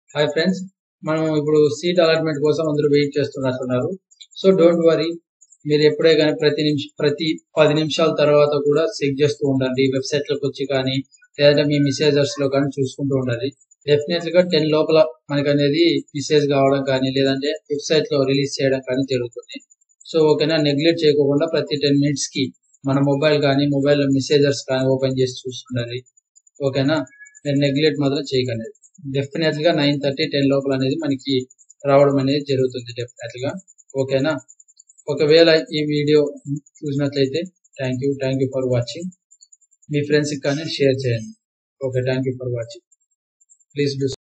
hi friends మనం ఇప్పుడు seat allotment కోసం అందరూ వెయిట్ చేస్తున్నట్టున్నారు సో డోంట్ వరీ మీరు ఎప్పుడే కానీ ప్రతి నిమిష ప్రతి పది నిమిషాల తర్వాత కూడా చెక్ చేస్తూ ఉండండి వెబ్సైట్లోకి వచ్చి కానీ లేదంటే మీ మెసేజర్స్ లో కానీ చూసుకుంటూ ఉండాలి డెఫినెట్లీ గా టెన్ లోపల మనకి అనేది మెసేజ్ కావడం కానీ లేదంటే వెబ్సైట్ లో రిలీజ్ చేయడం కానీ జరుగుతుంది సో ఓకేనా నెగ్లెక్ట్ చేయకుండా ప్రతి టెన్ మినిట్స్ కి మన మొబైల్ కానీ మొబైల్ మెసేజర్స్ కానీ ఓపెన్ చేసి చూస్తుండాలి ఓకేనా మీరు నెగ్లెక్ట్ మాత్రం చేయకండి డెఫినెట్ గా నైన్ థర్టీ టెన్ లోపల అనేది మనకి రావడం అనేది జరుగుతుంది డెఫినెట్ గా ఓకేనా ఒకవేళ ఈ వీడియో చూసినట్లయితే thank you thank you for watching మీ ఫ్రెండ్స్కి కానీ షేర్ చేయండి okay thank you for watching please do